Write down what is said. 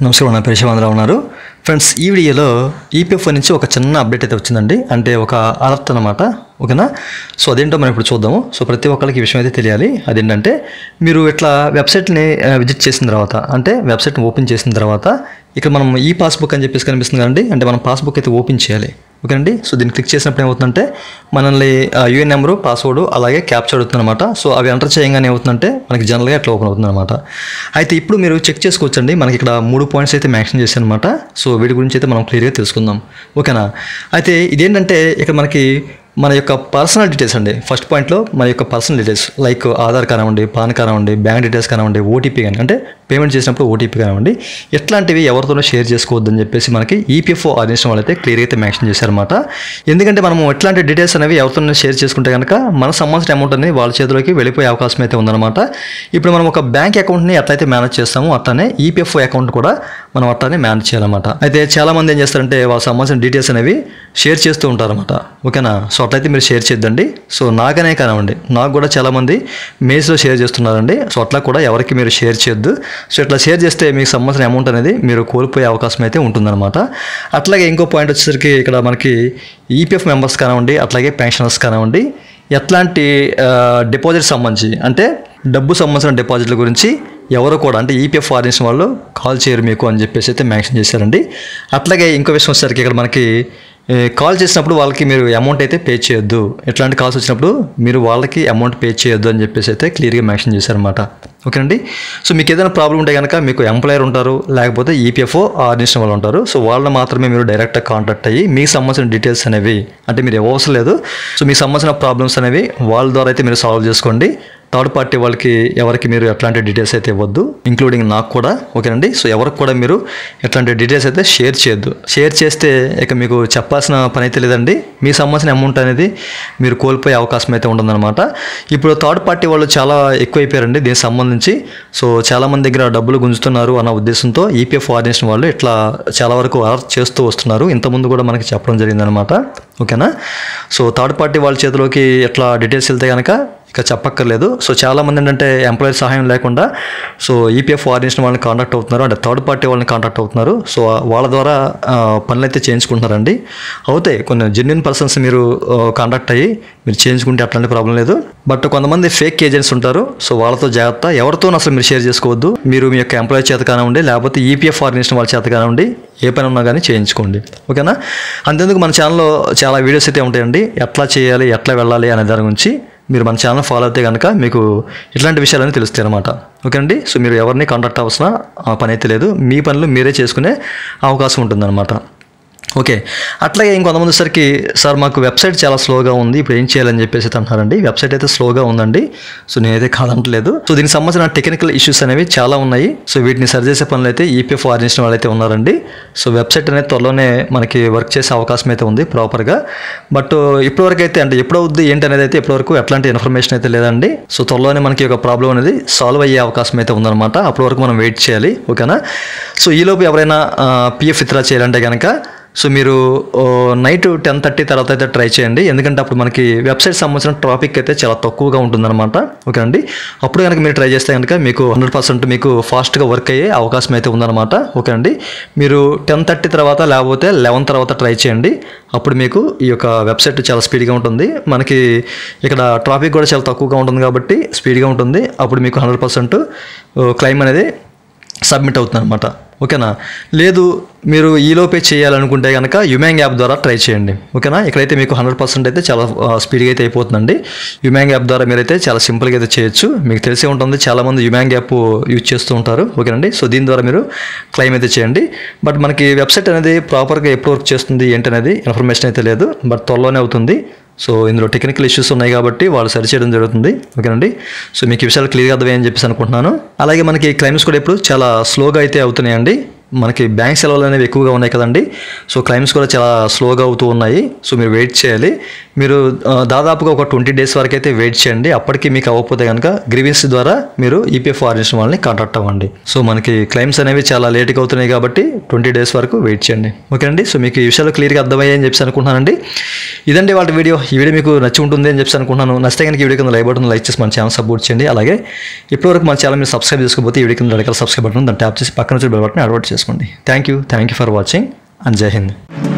నమస్కారం నా పేరు శివాంధ్రరావు ఉన్నారు ఫ్రెండ్స్ ఈ వీడియోలో ఈపీఎఫ్ నుంచి ఒక చిన్న అప్డేట్ అయితే వచ్చిందండి అంటే ఒక అలర్ట్ అనమాట ఓకేనా సో అదేంటో మనం ఇప్పుడు చూద్దాము సో ప్రతి ఒక్కరికి ఈ విషయం అయితే తెలియాలి అదేంటంటే మీరు ఇట్లా వెబ్సైట్ని విజిట్ చేసిన తర్వాత అంటే వెబ్సైట్ని ఓపెన్ చేసిన తర్వాత ఇక్కడ మనం ఈ పాస్బుక్ అని చెప్పేసి కనిపిస్తుంది కదండి అంటే మనం పాస్బుక్ అయితే ఓపెన్ చేయాలి ఓకేనండి సో దీన్ని క్లిక్ చేసినప్పుడు ఏమవుతుందంటే మనల్ని యూఎన్ నెంబరు పాస్వర్డ్ అలాగే క్యాప్చర్ అవుతుంది అనమాట సో అవి ఎంటర్ చేయగానే ఏమవుతుందంటే మనకి జనరల్గా ఎట్లా ఓపెన్ అవుతుంది అనమాట అయితే ఇప్పుడు మీరు చెక్ చేసుకోవచ్చండి మనకి ఇక్కడ మూడు పాయింట్స్ అయితే మెన్షన్ చేశాను అనమాట సో వీటి గురించి అయితే మనం క్లియర్గా తెలుసుకుందాం ఓకేనా అయితే ఇదేంటంటే ఇక్కడ మనకి మన యొక్క పర్సనల్ డీటెయిల్స్ అండి ఫస్ట్ పాయింట్లో మన యొక్క పర్సనల్ డీటెయిల్స్ లైక్ ఆధార్ కానివ్వండి పాన్ కానివ్వండి బ్యాంక్ డీటెయిల్స్ కానివ్వండి ఓటీపీ కానీ అంటే పేమెంట్ చేసినప్పుడు ఓటీపీ కానివ్వండి ఇట్లాంటివి ఎవరితోనో షేర్ చేసుకోవద్దని చెప్పేసి మనకి ఈపీఎఫ్ఓ ఆర్గనైజేషన్ వాళ్ళు అయితే క్లియర్గా అయితే మెన్షన్ చేశారన్నమాట ఎందుకంటే మనము ఎట్లాంటి డీటెయిల్స్ అనేవి ఎవరితోనో షేర్ చేసుకుంటే కనుక మనకు సంబంధించిన అమౌంట్ అనేది వాళ్ళ చేతిలోకి వెళ్ళిపోయే అవకాశం అయితే ఉందన్నమాట ఇప్పుడు మనం ఒక బ్యాంక్ అకౌంట్ని ఎట్లయితే మేనేజ్ చేస్తామో అట్లానే ఈపీఎఫ్ఓ అకౌంట్ కూడా మనం అట్లానే మేనేజ్ చేయాలన్నమాట అయితే చాలా మంది ఏం చేస్తారంటే వాళ్ళకి సంబంధించిన డీటెయిల్స్ అనేవి షేర్ చేస్తూ ఉంటారన్నమాట ఓకేనా సో అట్లయితే మీరు షేర్ చేద్దండి సో నాకనే కానివ్వండి నాకు కూడా చాలామంది మెయిల్స్లో షేర్ చేస్తున్నారండి సో అట్లా కూడా ఎవరికి మీరు షేర్ చేయొద్దు సో ఇట్లా షేర్ చేస్తే మీకు సంబంధించిన అమౌంట్ అనేది మీరు కోల్పోయే అవకాశం అయితే ఉంటుందన్నమాట అట్లాగే ఇంకో పాయింట్ వచ్చేసరికి ఇక్కడ మనకి ఈపీఎఫ్ మెంబర్స్ కానివ్వండి అట్లాగే పెన్షనర్స్ కానివ్వండి ఎట్లాంటి డిపాజిట్ సంబంధించి అంటే డబ్బు సంబంధించిన డిపాజిట్ల గురించి ఎవరు కూడా అంటే ఈపీఎఫ్ ఆర్గనైజేషన్ వాళ్ళు కాల్ చేయరు మీకు అని చెప్పేసి అయితే మెన్షన్ చేశారండి అట్లాగే ఇంకో విషయం వచ్చేసరికి ఇక్కడ మనకి ఏ, కాల్ చేసినప్పుడు వాళ్ళకి మీరు అమౌంట్ అయితే పే చేయొద్దు ఎట్లాంటి కాల్స్ వచ్చినప్పుడు మీరు వాళ్ళకి అమౌంట్ పే చేయొద్దు అని చెప్పేసి అయితే క్లియర్గా మెన్షన్ చేశారనమాట ఓకేనండి సో మీకు ఏదైనా ప్రాబ్లం ఉంటే కనుక మీకు ఎంప్లాయర్ ఉంటారు లేకపోతే ఈపీఎఫ్ఓ ఆర్గనైజేషన్ వాళ్ళు ఉంటారు సో వాళ్ళని మాత్రమే మీరు డైరెక్ట్గా కాంటాక్ట్ అయ్యి మీకు సంబంధించిన డీటెయిల్స్ అనేవి అంటే మీరు అవసరం లేదు సో మీకు సంబంధించిన ప్రాబ్లమ్స్ అనేవి వాళ్ళ ద్వారా అయితే మీరు సాల్వ్ చేసుకోండి థర్డ్ పార్టీ వాళ్ళకి ఎవరికి మీరు ఎట్లాంటి డీటెయిల్స్ అయితే ఇవ్వద్దు ఇంక్లూడింగ్ నాకు కూడా ఓకేనండి సో ఎవరికి కూడా మీరు ఎట్లాంటి డీటెయిల్స్ అయితే షేర్ చేయొద్దు షేర్ చేస్తే ఇక మీకు చెప్పాల్సిన పని అయితే లేదండి మీ సంబంధించిన అమౌంట్ అనేది మీరు కోల్పోయే అవకాశం అయితే ఉంటుందన్నమాట ఇప్పుడు థర్డ్ పార్టీ వాళ్ళు చాలా ఎక్కువైపోయారండి దీనికి సంబంధించి సో చాలా మంది దగ్గర డబ్బులు గుంజుతున్నారు అన్న ఉద్దేశంతో ఈపీఎఫ్ ఆర్గనైజేషన్ వాళ్ళు ఇట్లా చాలా వరకు అలర్ట్ చేస్తూ వస్తున్నారు ఇంతకుముందు కూడా మనకి చెప్పడం జరిగిందనమాట ఓకేనా సో థర్డ్ పార్టీ వాళ్ళ చేతిలోకి ఎట్లా డీటెయిల్స్ వెళ్తే కనుక ఇక చెప్పక్కర్లేదు సో చాలా మంది ఏంటంటే ఎంప్లాయీ సహాయం లేకుండా సో ఈపీఎఫ్ ఆర్గనైజేషన్ వాళ్ళని కాంటాక్ట్ అవుతున్నారు అంటే థర్డ్ పార్టీ వాళ్ళని కాంటాక్ట్ అవుతున్నారు సో వాళ్ళ ద్వారా ఆ, పనులు అయితే చేయించుకుంటున్నారండి అవుతాయి కొన్ని జెన్యున్ పర్సన్స్ మీరు కాంటాక్ట్ అయ్యి మీరు చేయించుకుంటే అట్లాంటి ప్రాబ్లం లేదు బట్ కొంతమంది ఫేక్ ఏజెంట్స్ ఉంటారు సో వాళ్ళతో జాగ్రత్త ఎవరితో అసలు మీరు షేర్ చేసుకోవద్దు మీరు మీ యొక్క ఎంప్లాయీ చేత కానివ్వండి లేకపోతే ఈపీఎఫ్ ఆర్గనైజేషన్ వాళ్ళ చేత కానివ్వండి ఏ పని ఉన్నా కానీ చేయించుకోండి ఓకేనా అంతేందుకు మన ఛానల్లో చాలా వీడియోస్ అయితే ఉంటాయండి ఎట్లా చేయాలి ఎట్లా వెళ్ళాలి అనే దాని గురించి మీరు మన ఛానల్ ఫాలో అయితే కనుక మీకు ఇట్లాంటి విషయాలన్నీ తెలుస్తాయి అనమాట ఓకే అండి సో మీరు ఎవరిని కాంటాక్ట్ అవ్వాల్సిన ఆ పని అయితే లేదు మీ పనులు మీరే చేసుకునే అవకాశం ఉంటుందన్నమాట ఓకే అట్లాగే ఇంకొంతమంది సరికి సార్ మాకు వెబ్సైట్ చాలా స్లోగా ఉంది ఇప్పుడు ఏం చేయాలని చెప్పేసి అయితే అంటున్నారండి వెబ్సైట్ అయితే స్లోగా ఉందండి సో నేనైతే కాదంటలేదు సో దీనికి సంబంధించిన టెక్నికల్ ఇష్యూస్ అనేవి చాలా ఉన్నాయి సో వీటిని సరి చేసే పనులు అయితే ఈపీఎఫ్ ఆర్గనైజేషన్ వాళ్ళు అయితే ఉన్నారండి సో వెబ్సైట్ అనేది త్వరలోనే మనకి వర్క్ చేసే అవకాశం అయితే ఉంది ప్రాపర్గా బట్ ఇప్పటివరకు అయితే అంటే ఎప్పుడు అవుద్ది ఏంటి అనేది అయితే ఇప్పటివరకు ఎట్లాంటి ఇన్ఫర్మేషన్ అయితే లేదండి సో త్వరలోనే మనకి ఒక ప్రాబ్లం అనేది సాల్వ్ అయ్యే అవకాశం అయితే ఉందన్నమాట అప్పటి వరకు మనం వెయిట్ చేయాలి ఓకేనా సో ఈలోపు ఎవరైనా పిఎఫ్ విత్డ్రా చేయాలంటే కనుక సో మీరు ఓ, నైట్ టెన్ థర్టీ తర్వాత అయితే ట్రై చేయండి ఎందుకంటే అప్పుడు మనకి వెబ్సైట్ సంబంధించిన ట్రాఫిక్ అయితే చాలా తక్కువగా ఉంటుందన్నమాట ఓకే అండి అప్పుడు కనుక మీరు ట్రై చేస్తే కనుక మీకు హండ్రెడ్ పర్సెంట్ మీకు ఫాస్ట్గా వర్క్ అయ్యే అవకాశం అయితే ఉందన్నమాట ఓకే అండి మీరు టెన్ థర్టీ తర్వాత లేకపోతే లెవెన్ తర్వాత ట్రై చేయండి అప్పుడు మీకు ఈ యొక్క వెబ్సైట్ చాలా స్పీడ్గా ఉంటుంది మనకి ఇక్కడ ట్రాఫిక్ కూడా చాలా తక్కువగా ఉంటుంది కాబట్టి స్పీడ్గా ఉంటుంది అప్పుడు మీకు హండ్రెడ్ పర్సెంట్ క్లైమ్ అనేది సబ్మిట్ అవుతుంది అనమాట ఓకేనా లేదు మీరు ఈలోపే చేయాలనుకుంటే కనుక యుమాంగ్ యాప్ ద్వారా ట్రై చేయండి ఓకేనా ఇక్కడైతే మీకు హండ్రెడ్ పర్సెంట్ అయితే చాలా ఆ, స్పీడ్గా అయితే అయిపోతుందండి యుమాంగ్ యాప్ ద్వారా మీరైతే చాలా సింపుల్గా అయితే చేయొచ్చు మీకు తెలిసే ఉంటుంది చాలామంది యుమాంగ్ యాప్ యూజ్ చేస్తూ ఉంటారు ఓకేనండి సో దీని ద్వారా మీరు క్లెయిమ్ అయితే చేయండి బట్ మనకి వెబ్సైట్ అనేది ప్రాపర్గా ఎప్పుడు వర్క్ చేస్తుంది ఏంటి అనేది ఇన్ఫర్మేషన్ అయితే లేదు బట్ త్వరలోనే అవుతుంది సో ఇందులో టెక్నికల్ ఇష్యూస్ ఉన్నాయి కాబట్టి వాళ్ళు సరి చేయడం జరుగుతుంది ఓకేనండి సో మీకు ఈ విషయాలు క్లియర్గా అర్థమయ్యని చెప్పేసి అనుకుంటున్నాను అలాగే మనకి క్లైమ్స్ కూడా ఇప్పుడు చాలా స్లోగా అయితే అవుతున్నాయండి మనకి బ్యాంక్ సెలవులు అనేవి ఎక్కువగా ఉన్నాయి కదండి సో క్లైమ్స్ కూడా చాలా స్లోగా అవుతూ ఉన్నాయి సో మీరు వెయిట్ చేయాలి మీరు ఆ, దాదాపుగా ఒక ట్వంటీ డేస్ వరకు అయితే వెయిట్ చేయండి అప్పటికి మీకు అవ్వకపోతే కనుక గ్రీవెన్స్ ద్వారా మీరు ఈపీఎఫ్ ఆర్గనైజేషన్ వాళ్ళని కాంటాక్ట్ అవ్వండి సో మనకి క్లైమ్స్ అనేవి చాలా లేట్గా అవుతున్నాయి కాబట్టి ట్వంటీ డేస్ వరకు వెయిట్ చేయండి ఓకేనండి సో మీకు ఈ విషయాలు క్లియర్గా అర్థమయ్యాయి అని చెప్పి అనుకుంటున్నానండి ఇదండి వాళ్ళ వీడియో ఈ వీడియో మీకు నచ్చి ఉంటుంది అని చెప్పి అనుకుంటున్నాను నచ్చితే కనుక ఈ వీడియో కింద లైక్ బటన్ లైక్ చేసి మన ఛానల్ సపోర్ట్ చేయండి అలాగే ఇప్పటివరకు మన ఛానల్ మీరు సబ్స్క్రైబ్ చేసుకోకపోతే ఈ వీడియో కింద రెడ్ కలర్ సబ్స్క్రైబ్ బటన్ దాన్ని ట్యాప్ చేసి పక్కన వచ్చి బెల్ బటన్ అలవాటు చేసుకోండి చేసుకోండి thank you thank you for watching and Jai Hind